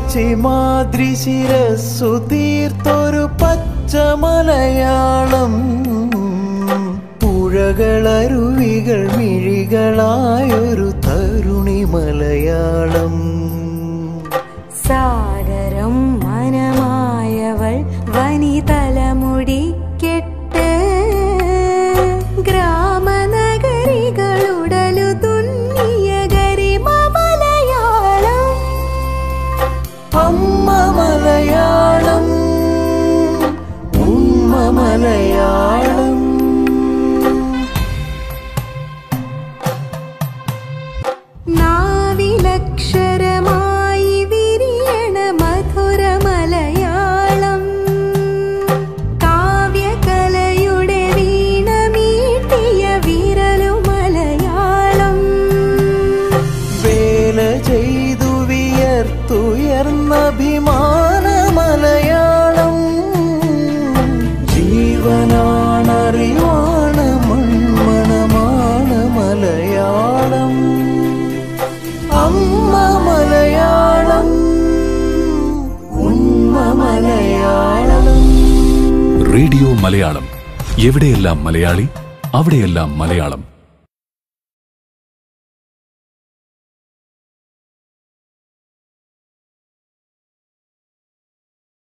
ചിമാദ്രി ശിരസ്സു തീർത്തൊരു പച്ച മലയാളം പുഴകളരുവികൾ മിഴികളായൊരു തരുണി മലയാളം സാഗരം മനമായവൾ വനിതലമുടിക്കെട്ട് ഗ്രാമനഗരികളുടലു തുന്നിയ ഗരിമ മലയാളം അമ്മ മലയാളം ഉമ്മ മലയാളം നാവിലക്ഷരമായി വിരിയണ മധുര മലയാളം കാവ്യകലയുടെ വീണമീട്ടിയ വിരലു മലയാളം വേല ചെയ്തു വിയർത്തുയർന്ന അഭിമാന മലയാളം ജീവനാണറിവാണ് മൺമണമാണ് മലയാളം അമ്മ മലയാളം ഉമ്മ മലയാളം റേഡിയോ മലയാളം എവിടെയെല്ലാം മലയാളി അവിടെയെല്ലാം മലയാളം